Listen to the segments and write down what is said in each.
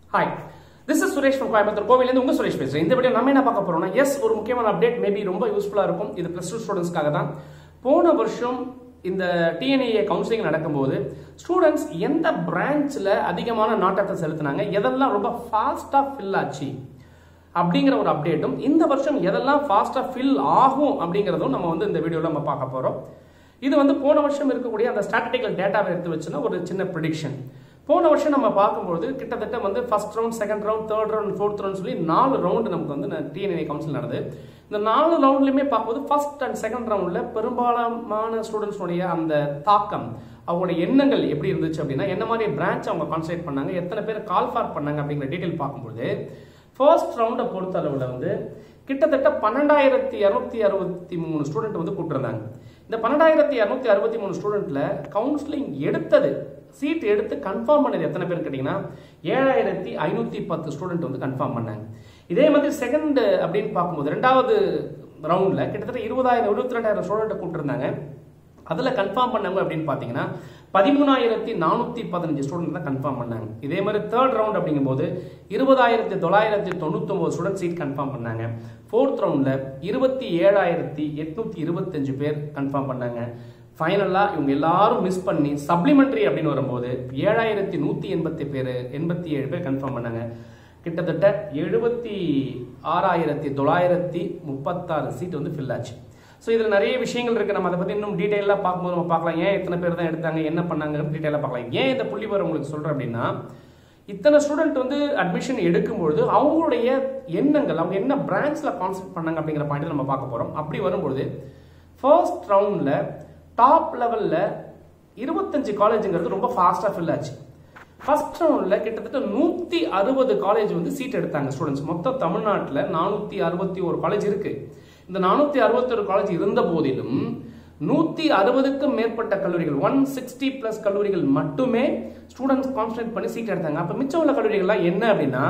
hi this is Suresh from Coimbatore கோவிலேருந்து உங்க சுரேஷ் பேசுறேன் இந்த வீடியோ நம்ம என்ன பார்க்க போறோம்னா எஸ் ஒரு முக்கியமான அப்டேட் மேபி ரொம்ப யூஸ்ஃபுல்லா இருக்கும் இது பிளஸ் டூ ஸ்டூடெண்ட்ஸ்க்காக தான் போன வருஷம் இந்த டிஎன்ஏ கவுன்சிலிங் நடக்கும்போது ஸ்டூடெண்ட்ஸ் எந்த பிரான்ச்சில் அதிகமான நாட்டத்தை செலுத்தினாங்க எதெல்லாம் ரொம்ப ஃபாஸ்ட்டாக ஃபில் ஆச்சு அப்படிங்கிற ஒரு அப்டேட்டும் இந்த வருஷம் எதெல்லாம் ஃபாஸ்ட்டாக ஃபில் ஆகும் அப்படிங்கிறதும் நம்ம வந்து இந்த வீடியோவில் நம்ம பார்க்க போகிறோம் இது வந்து போன வருஷம் இருக்கக்கூடிய அந்த ஸ்டாட்டிட்டிக்கல் டேட்டாவை எடுத்து வச்சுன்னா ஒரு சின்ன ப்ரிடிக்ஷன் போன வருஷம் நம்ம பார்க்கும்போது கிட்டத்தட்ட வந்து first round second round third round fourth round சொல்லி நாலு ரவுண்டு நமக்கு வந்து டிஎன்ஏ கவுன்சில் நடந்தது இந்த நாலு ரவுண்ட்லையுமே பார்க்கும்போது ஃபர்ஸ்ட் அண்ட் செகண்ட் ரவுண்டில் பெரும்பாலான ஸ்டூடெண்ட்ஸுடைய அந்த தாக்கம் அவங்களோட எண்ணங்கள் எப்படி இருந்துச்சு அப்படின்னா என்ன மாதிரி பிரான்ச் அவங்க கான்சன்ட்ரேட் பண்ணாங்க எத்தனை பேர் கால் ஃபார் பண்ணாங்க அப்படிங்கிற டீட்டெயில் பார்க்கும்போது ஃபர்ஸ்ட் ரவுண்டை பொறுத்த அளவில் வந்து கிட்டத்தட்ட பன்னெண்டாயிரத்தி இரநூத்தி அறுபத்தி மூணு ஸ்டூடெண்ட் வந்து கூப்பிட்டுருந்தாங்க இந்த பன்னெண்டாயிரத்தி இரநூத்தி அறுபத்தி மூணு ஸ்டூடெண்ட்ல கவுன்சிலிங் எடுத்தது சீட் எடுத்து கன்ஃபார்ம் பண்ணது எத்தனை பேர் கேட்டிங்கன்னா ஏழாயிரத்தி ஐநூற்றி பத்து ஸ்டூடெண்ட் வந்து கன்ஃபார்ம் பண்ணாங்க இதே மாதிரி செகண்ட் அப்படின்னு பார்க்கும்போது ரெண்டாவது ரவுண்டில் கிட்டத்தட்ட இருபதாயிரம் இருபத்தி ரெண்டாயிரம் ஸ்டூடெண்ட்டை கூப்பிட்டுருந்தாங்க அதில் கன்ஃபார்ம் பண்ணவங்க அப்படின்னு பார்த்தீங்கன்னா பதிமூணாயிரத்தி நானூற்றி பதினஞ்சு ஸ்டூடெண்ட் தான் கன்ஃபார்ம் பண்ணாங்க இதே மாதிரி தேர்ட் ரவுண்ட் அப்படிங்கும்போது இருபதாயிரத்தி தொள்ளாயிரத்தி தொண்ணூத்தொம்பது ஸ்டூடெண்ட் சீட் கன்ஃபார்ம் பண்ணாங்க ஃபோர்த் ரவுண்டில் இருபத்தி ஏழாயிரத்தி எட்நூற்றி இருபத்தஞ்சு பேர் கன்ஃபார்ம் பண்ணாங்க ஃபைனலாக இவங்க எல்லாரும் மிஸ் பண்ணி சப்ளிமெண்ட்ரி அப்படின்னு வரும்போது ஏழாயிரத்தி நூற்றி எண்பத்தி பேர் எண்பத்தி ஏழு பேர் கன்ஃபார்ம் பண்ணாங்க கிட்டத்தட்ட எழுபத்தி ஆறாயிரத்தி தொள்ளாயிரத்தி முப்பத்தாறு சீட் வந்து ஃபில் ஆச்சு ஸோ இதில் நிறைய விஷயங்கள் இருக்குது நம்ம அதை பற்றி இன்னும் டீட்டெயிலாக பார்க்கும்போது நம்ம பார்க்கலாம் ஏன் இத்தனை பேர் தான் எடுத்தாங்க என்ன பண்ணாங்க டீட்டெயிலாக பார்க்கலாம் ஏன் இந்த புள்ளி வர உங்களுக்கு சொல்கிறேன் அப்படின்னா இத்தனை ஸ்டூடெண்ட் வந்து அட்மிஷன் எடுக்கும்பொழுது அவங்களுடைய எண்ணங்கள் அவங்க என்ன பிரான்ச்சில் கான்செப்ட் பண்ணாங்க அப்படிங்கிற பாயிண்ட் நம்ம பார்க்க போகிறோம் அப்படி வரும்பொழுது ஃபர்ஸ்ட் ரவுண்டில் டாப் லெவலில் இருபத்தஞ்சு காலேஜுங்கிறது ரொம்ப ஃபாஸ்ட்டாக ஃபில் ஆச்சு ஃபர்ஸ்ட் ரவுண்டில் கிட்டத்தட்ட நூற்றி அறுபது காலேஜ் வந்து சீட் எடுத்தாங்க ஸ்டூடெண்ட்ஸ் மொத்தம் தமிழ்நாட்டில் நானூற்றி அறுபத்தி ஒரு காலேஜ் இருக்கு இந்த நானூற்றி அறுபத்தொரு காலேஜ் இருந்த போதிலும் நூற்றி அறுபதுக்கும் மேற்பட்ட கல்லூரிகள் ஒன் சிக்ஸ்டி பிளஸ் கல்லூரிகள் மட்டுமே ஸ்டூடெண்ட்ஸ் கான்சன்ட்ரேட் பண்ணி சீட் எடுத்தாங்க அப்போ மிச்சம் உள்ள கல்லூரிகள்லாம் என்ன அப்படின்னா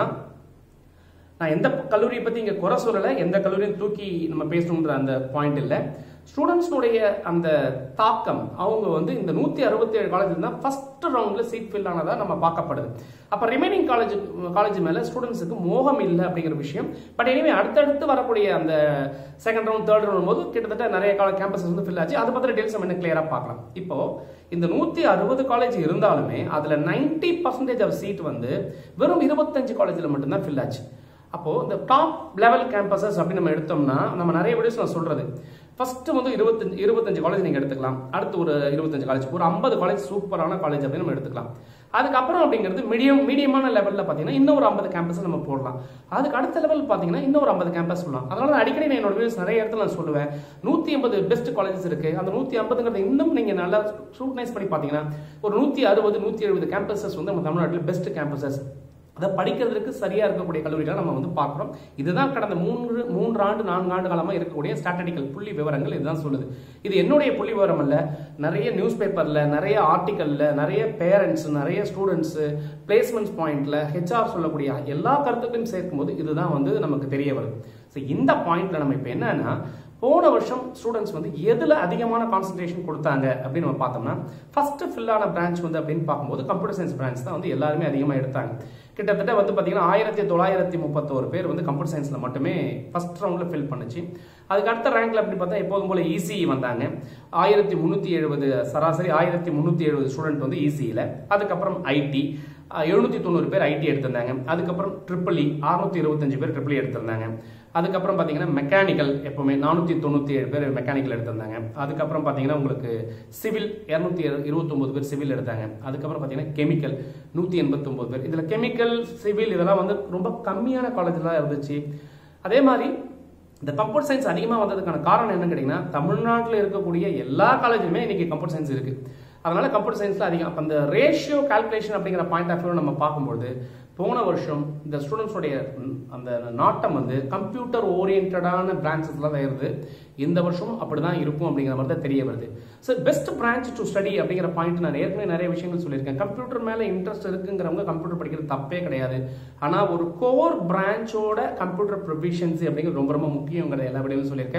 நான் எந்த கல்லூரியை பற்றி இங்கே குறை சொல்லலை எந்த கல்லூரியும் தூக்கி நம்ம பேசணுன்ற அந்த பாயிண்ட் இல்லை ஸ்டூடெண்ட்ஸுடைய அந்த தாக்கம் அவங்க வந்து இந்த நூற்றி அறுபத்தி ஏழு காலேஜ் தான் ஃபர்ஸ்ட் ரவுண்டில் சீட் ஃபில் ஆனதாக நம்ம பார்க்கப்படுது அப்போ ரிமைனிங் காலேஜ் காலேஜ் மேலே ஸ்டூடெண்ட்ஸுக்கு மோகம் இல்லை அப்படிங்கிற விஷயம் பட் எனிவே அடுத்தடுத்து வரக்கூடிய அந்த செகண்ட் ரவுண்ட் தேர்ட் ரவுண்ட் போது கிட்டத்தட்ட நிறைய காலேஜ் கேம்பஸஸ் வந்து ஃபில் ஆச்சு அதை பற்றி டீல்ஸ் நம்ம என்ன கிளியராக பார்க்கலாம் இப்போ இந்த நூற்றி அறுபது காலேஜ் இருந்தாலுமே அதில் நைன்டி பர்சன்டேஜ் ஆஃப் சீட் வந்து வெறும் இருபத்தஞ்சு காலேஜில் மட்டும்தான் ஃபில் ஆச்சு அப்போ இந்த டாப் லெவல் கேம்பஸஸ் அப்படின்னு நம்ம எடுத்தோம்னா நம்ம நிறைய வீடியோஸ் நான் சொல்றது ஃபர்ஸ்ட் வந்து இருபத்தஞ்சு இருபத்தஞ்சு காலேஜ் நீங்க எடுத்துக்கலாம் அடுத்து ஒரு இருபத்தஞ்சு காலேஜ் ஒரு ஐம்பது காலேஜ் சூப்பரான காலேஜ் அப்படின்னு நம்ம எடுத்துக்கலாம் அதுக்கப்புறம் அப்படிங்கிறது மீடியம் மீடியமான லெவலில் பார்த்தீங்கன்னா இன்னும் ஒரு ஐம்பது கேம்பஸ் நம்ம போடலாம் அதுக்கு அடுத்த லெவல் பார்த்தீங்கன்னா இன்னும் ஒரு ஐம்பது கேம்பஸ் சொல்லலாம் அதனால தான் அடிக்கடி நான் என்னோட வீடியோஸ் நிறைய இடத்துல நான் சொல்லுவேன் நூற்றி ஐம்பது பெஸ்ட் காலேஜஸ் இருக்கு அந்த நூற்றி ஐம்பதுங்கிறது இன்னும் நீங்க நல்லா ஸ்க்ரூட்டனைஸ் பண்ணி பார்த்தீங்கன்னா ஒரு நூற்றி அறுபது நூற்றி எழுபது கேம்பஸஸ் வந்து நம்ம தமிழ்நாட்டில் பெஸ்ட் கேம்பஸஸ் அதை படிக்கிறதுக்கு சரியா இருக்கக்கூடிய கல்லூரிகளை நம்ம வந்து பார்க்குறோம் இதுதான் கடந்த மூன்று மூன்று ஆண்டு நான்கு ஆண்டு காலமாக இருக்கக்கூடிய ஸ்டாட்டிட்டிக்கல் புள்ளி விவரங்கள் இதுதான் சொல்லுது இது என்னுடைய புள்ளி விவரம் அல்ல நிறைய நியூஸ் பேப்பர்ல நிறைய ஆர்டிக்கல்ல நிறைய பேரண்ட்ஸ் நிறைய ஸ்டூடெண்ட்ஸ் பிளேஸ்மெண்ட்ஸ் பாயிண்ட்ல ஹெச்ஆர் சொல்லக்கூடிய எல்லா கருத்துக்களையும் சேர்க்கும்போது இதுதான் வந்து நமக்கு தெரிய வருது ஸோ இந்த பாயிண்ட்ல நம்ம இப்போ என்னன்னா போன வருஷம் ஸ்டூடெண்ட்ஸ் வந்து எதில் அதிகமான கான்சன்ட்ரேஷன் கொடுத்தாங்க அப்படின்னு நம்ம பார்த்தோம்னா ஃபர்ஸ்ட் ஃபில்லான பிரான்ச் வந்து அப்படின்னு பார்க்கும்போது கம்ப்யூட்டர் சயின்ஸ் பிரான்ச் தான் வந்து எல்லாருமே அதிகமாக எடுத்தாங்க கிட்டத்தட்ட வந்து பார்த்தீங்கன்னா ஆயிரத்தி தொள்ளாயிரத்தி முப்பத்தோரு பேர் வந்து கம்ப்யூட்டர் சயின்ஸில் மட்டுமே ஃபர்ஸ்ட் ரவுண்டில் ஃபில் பண்ணுச்சு அதுக்கு அடுத்த ரேங்க்ல அப்படின்னு பார்த்தா எப்போதும் போல இசிஇ வந்தாங்க ஆயிரத்தி முந்நூற்றி எழுபது சராசரி ஆயிரத்தி முந்நூற்றி எழுபது ஸ்டூடெண்ட் வந்து இசியில் அதுக்கப்புறம் ஐடி எழுநூத்தி தொண்ணூறு பேர் ஐடி எடுத்திருந்தாங்க அதுக்கப்புறம் ட்ரிபிள் இ அறுநூத்தி இருபத்தஞ்சு பேர் ட்ரிபிள் இ எடுத்திருந்தாங்க அதுக்கப்புறம் பார்த்தீங்கன்னா மெக்கானிக்கல் எப்பவுமே நானூற்றி தொண்ணூற்றி ஏழு பேர் மெக்கானிக்கல் எடுத்திருந்தாங்க அதுக்கப்புறம் பார்த்தீங்கன்னா உங்களுக்கு சிவில் இரநூத்தி இருபத்தொம்போது பேர் சிவில் எடுத்தாங்க அதுக்கப்புறம் பார்த்தீங்கன்னா கெமிக்கல் நூற்றி எண்பத்தொம்போது பேர் இதில் கெமிக்கல் சிவில் இதெல்லாம் வந்து ரொம்ப கம்மியான காலேஜ்லாம் இருந்துச்சு அதே மாதிரி இந்த கம்ப்யூட்டர் சயின்ஸ் அதிகமாக வந்ததுக்கான காரணம் என்னன்னு கேட்டிங்கன்னா தமிழ்நாட்டில் இருக்கக்கூடிய எல்லா காலேஜுமே இன்னைக்கு கம்ப்யூட்டர் சயின்ஸ் இருக்கு அதனால கம்ப்யூட்டர் சயின்ஸ்ல அதிகம் அப்போ அந்த ரேஷியோ கால்குலேஷன் அப்படிங்கிற பாயிண்ட் ஆஃப் வியூ நம்ம பார்க்கும்போது போன வருஷம் இந்த ஸ்டூடெண்ட்ஸோடைய அந்த நாட்டம் வந்து கம்ப்யூட்டர் ஓரியன்டான பிரான்ச்சஸ்லாம் தான் இருது இந்த வருஷம் அப்படிதான் இருக்கும் அப்படிங்கிற மாதிரி தான் தெரிய வருது so best branch to study அப்படிங்கிற பாயிண்ட் நான் ஏற்கனவே நிறைய விஷயங்கள் சொல்லியிருக்கேன் கம்ப்யூட்டர் மேலே இன்ட்ரெஸ்ட் இருக்குங்கிறவங்க கம்ப்யூட்டர் படிக்கிறது தப்பே கிடையாது ஆனால் ஒரு கோர் பிரான்ச்சோட கம்ப்யூட்டர் ப்ரொஃபிஷியன்சி அப்படிங்கிறது ரொம்ப ரொம்ப முக்கியங்கிற எல்லா விடையும் சொல்லியிருக்கேன்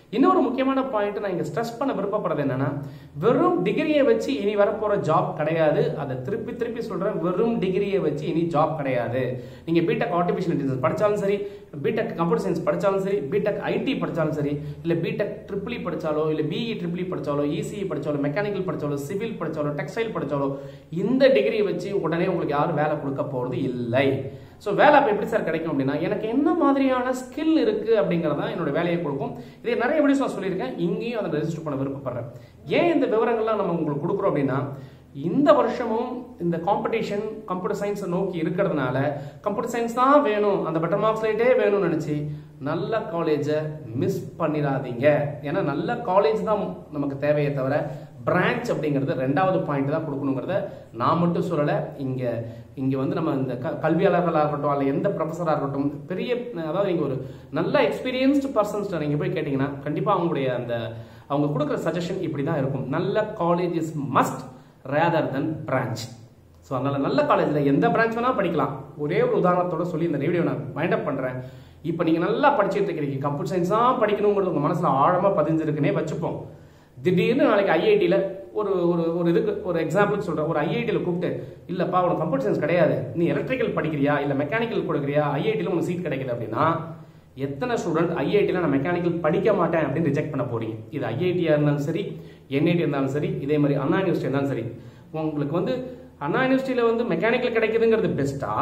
இன்னொரு முக்கியமான பாயிண்ட் நான் இங்க ஸ்ட்ரெஸ் பண்ண விருப்பப்படுறது என்னன்னா வெறும் டிகிரியை வச்சு இனி வரப்போற ஜாப் கிடையாது அதை திருப்பி திருப்பி சொல்றேன் வெறும் டிகிரியை வச்சு இனி ஜாப் கிடையாது நீங்க பிடெக் ஆர்டிஃபிஷியல் இன்டெலிஜென்ஸ் படிச்சாலும் சரி பிடெக் கம்ப்யூட்டர் சயின்ஸ் படிச்சாலும் சரி பிடெக் ஐடி படிச்சாலும் சரி இல்ல பிடெக் ட்ரிபிளி படிச்சாலோ இல்ல பிஇ ட்ரிபிளி படிச்சாலோ இசிஇ படிச்சாலோ மெக்கானிக்கல் படிச்சாலோ சிவில் படிச்சாலோ டெக்ஸ்டைல் படிச்சாலோ இந்த டிகிரியை வச்சு உடனே உங்களுக்கு யாரும் வேலை கொடுக்க போறது இல்லை ஸோ வேலை அப்போ எப்படி சார் கிடைக்கும் அப்படின்னா எனக்கு என்ன மாதிரியான ஸ்கில் இருக்கு அப்படிங்கிறதா என்னோட வேலையை கொடுக்கும் இதே நிறைய வீடியோஸ் நான் சொல்லியிருக்கேன் இங்கேயும் அதை ரெஜிஸ்டர் பண்ண விருப்பப்படுறேன் ஏன் இந்த விவரங்கள்லாம் நம்ம உங்களுக்கு கொடுக்குறோம் அப்படின்னா இந்த வருஷமும் இந்த காம்படிஷன் கம்ப்யூட்டர் சயின்ஸை நோக்கி இருக்கிறதுனால கம்ப்யூட்டர் சயின்ஸ் தான் வேணும் அந்த பெட்டர் மார்க்ஸ் லைட்டே வேணும்னு நினச்சி நல்ல காலேஜை மிஸ் பண்ணிடாதீங்க ஏன்னா நல்ல காலேஜ் தான் நமக்கு தேவையே தவிர பிரான்ச் அப்படிங்கிறது ரெண்டாவது பாயிண்ட் தான் கொடுக்கணுங்கிறத நான் மட்டும் சொல்லலை இங்கே இங்கே வந்து நம்ம இந்த க கல்வியாளர்களாக இருக்கட்டும் அல்ல எந்த ப்ரொஃபஸராக இருக்கட்டும் பெரிய அதாவது நீங்கள் ஒரு நல்ல எக்ஸ்பீரியன்ஸ்டு பர்சன்ஸ்ட்ட நீங்கள் போய் கேட்டிங்கன்னா கண்டிப்பாக அவங்களுடைய அந்த அவங்க கொடுக்குற சஜஷன் இப்படி தான் இருக்கும் நல்ல college is must rather then branch so அதனால் நல்ல காலேஜில் எந்த பிரான்ச் வேணால் படிக்கலாம் ஒரே ஒரு உதாரணத்தோட சொல்லி இந்த வீடியோ நான் மைண்ட் அப் பண்ணுறேன் இப்போ நீங்கள் நல்லா படிச்சுட்டு இருக்கிறீங்க கம்ப்யூட்டர் சயின்ஸ் தான் படிக்கணுங்கிறது உங்கள் மனசில் ஆழமாக பதிஞ்சிருக்குன்னே வச்சுப்போம் திடீர்னு நாளைக்கு ஐஐடியில் ஒரு ஒரு ஒரு இதுக்கு ஒரு எக்ஸாம்பிள் சொல்கிறேன் ஒரு ஐஐடியில் கூப்பிட்டு இல்லைப்பா உனக்கு கம்ப்யூட்டர் சயின்ஸ் கிடையாது நீ எலக்ட்ரிக்கல் படிக்கிறியா இல்லை மெக்கானிக்கல் கொடுக்குறியா ஐஐடியில் உனக்கு சீட் கிடைக்கல அப்படின்னா எத்தனை ஸ்டூடெண்ட் ஐஐடியில் நான் மெக்கானிக்கல் படிக்க மாட்டேன் அப்படின்னு ரிஜெக்ட் பண்ண போறீங்க இது ஐஐடியாக இருந்தாலும் சரி என்ஐடி இருந்தாலும் சரி இதே மாதிரி அண்ணா யூனிவர்சிட்டி இருந்தாலும் சரி உங்களுக்கு வந்து அண்ணா யூனிவர்சிட்டியில் வந்து மெக்கானிக்கல் கிடைக்குதுங்கிறது பெஸ்ட்டா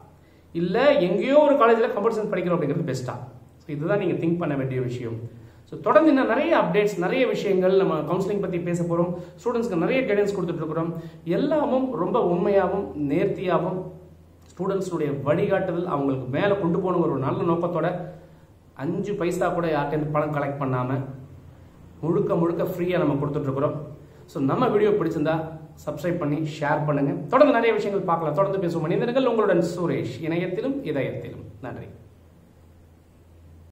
இல்லை எங்கேயோ ஒரு காலேஜில் கம்ப்யூட்டர் சயின்ஸ் படிக்கிறோம் அப்படிங்கிறது பெஸ்ட்டா ஸோ இதுதான் நீங்கள் திங்க் பண்ண வேண்டிய விஷயம் ஸோ தொடர்ந்து இன்னும் நிறைய அப்டேட்ஸ் நிறைய விஷயங்கள் நம்ம கவுன்சிலிங் பற்றி பேச போகிறோம் ஸ்டூடெண்ட்ஸ்க்கு நிறைய கைடன்ஸ் கொடுத்துட்டு இருக்கிறோம் எல்லாமும் ரொம்ப உண்மையாகவும் நேர்த்தியாகவும் ஸ்டூடெண்ட்ஸுடைய வழிகாட்டுதல் அவங்களுக்கு மேலே கொண்டு போகணுங்கிற ஒரு நல்ல நோக்கத்தோட அஞ்சு பைசா கூட யார்கிட்ட பணம் கலெக்ட் பண்ணாமல் முழுக்க முழுக்க ஃப்ரீயாக நம்ம கொடுத்துட்ருக்குறோம் ஸோ நம்ம வீடியோ பிடிச்சிருந்தா சப்ஸ்கிரைப் பண்ணி ஷேர் பண்ணுங்க தொடர்ந்து நிறைய விஷயங்கள் பார்க்கலாம் தொடர்ந்து பேசுவோம் மனிதர்கள் உங்களுடன் சுரேஷ் இணையத்திலும் இதயத்திலும் நன்றி